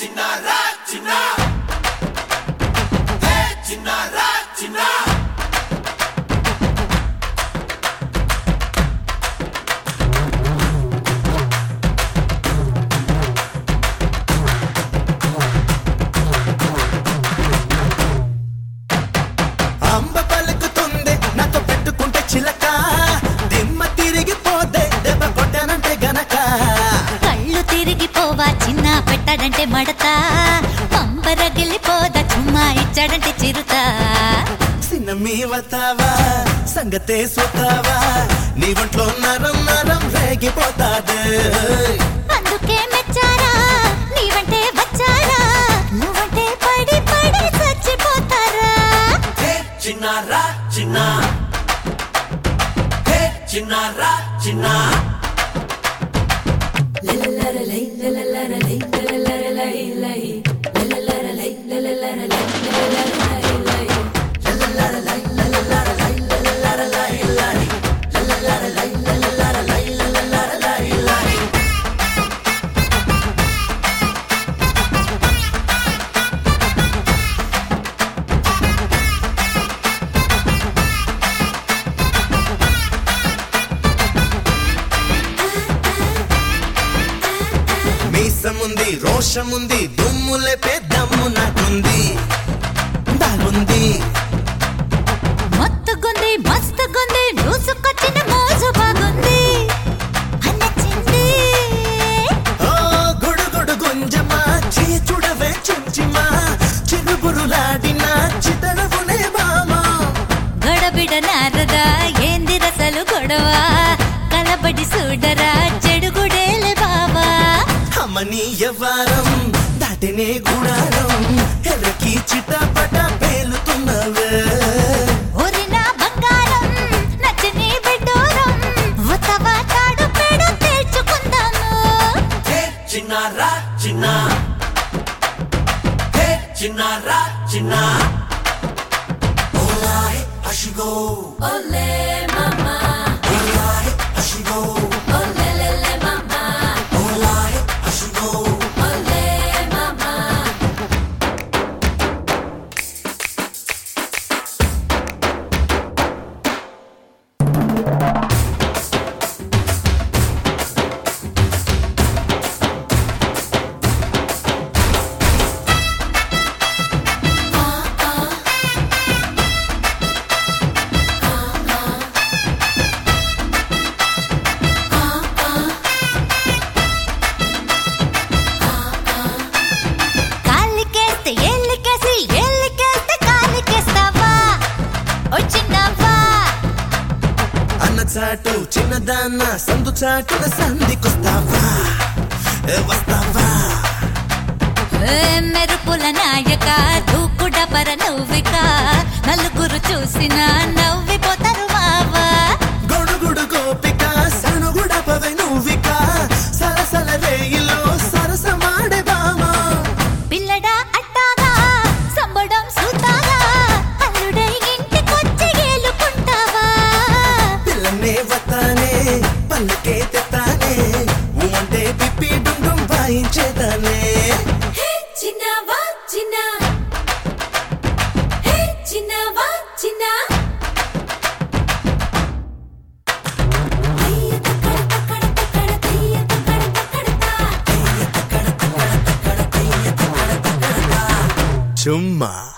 చిన్నారా చిన్న హే చిన్నారా చిన్న అంబ పలుకుతుంది నాతో పెట్టుకుంటే చిలక దిమ్మ తిరిగిపోతే దెబ్బ కొట్టానంటే గనక కళ్ళు తిరిగిపోవా చిన్న పెట్టాడంటే మడత పంపరగిలిపోదా చుమ్మా ఇచ్చాడంటే చిరుత చిన్న మీ వతావా సంగతే సుతావా నీ ఒంట్లో నరం నరం రేగిపోతాది అందుకే మెచ్చారా నీవంటే వచ్చారా నువ్వంటే పడి పడి చచ్చిపోతారా హే చిన్నారా చిన్న హే చిన్నారా చిన్న మీసముంది రోషముంది దుమ్ము లేపే దమ్ము నాకుంది దాగుంది మత్తుగుంది మస్తుగుంది దూసుకొచ్చిన మోజు బాగుంది అన్నచింది ఓ గుడుగుడు గుంజమా చూడవే చుంచిమా చిరుగురులాడిన చితడవునే బామా గడబిడ నారదా ఏంది రసలు గొడవ కలబడి చూడరా చెడుగుడేలే బావా అమ్మని ఎవ్వారం దాటినే గుడారం ఎర్రకి చిటపట పేలుతున్నవే ఊరిన బంగారం నచ్చని బిడ్డూరం ఉతవా తాడు పేడ తేల్చుకుందాము హే చిన్నారా చిన్న హే చిన్నారా చిన్న ఓలాయ్ అషిగో ఓలే మామా ఓలాయ్ అషిగో ఓలేలే మామా ఓలాయ్ అషిగో ఓలే మామా కాలికేస్తే ఏళ్ళకేసి ఏళ్ళకేస్తే కాలికేస్తావా వచ్చినావా అన్న చాటు చిన్నదాన్న సందు చాటున సంధికొస్తావా ఏ వస్తావా ఏ మెరుపుల నాయక దూకుడ పర నవ్విక నలుగురు చూసిన నవ్విపోతారు మావా గొడుగుడు గోపిక సనుగుడ పవె నువ్విక సలసల రేయిలో సరసమాడే బామా పిల్లడా అట్టాగా సంబడం సూతాగా అల్లుడై ఇంటికొచ్చి ఏలుకుంటావా పిల్లనే వతానే పల్లకే తెత్తానే ఊమంటే పిప్పి డుండుం వాయించేదానే చిన్నవా చిన్న హే చిన్నవా చిన్న చుమ్మా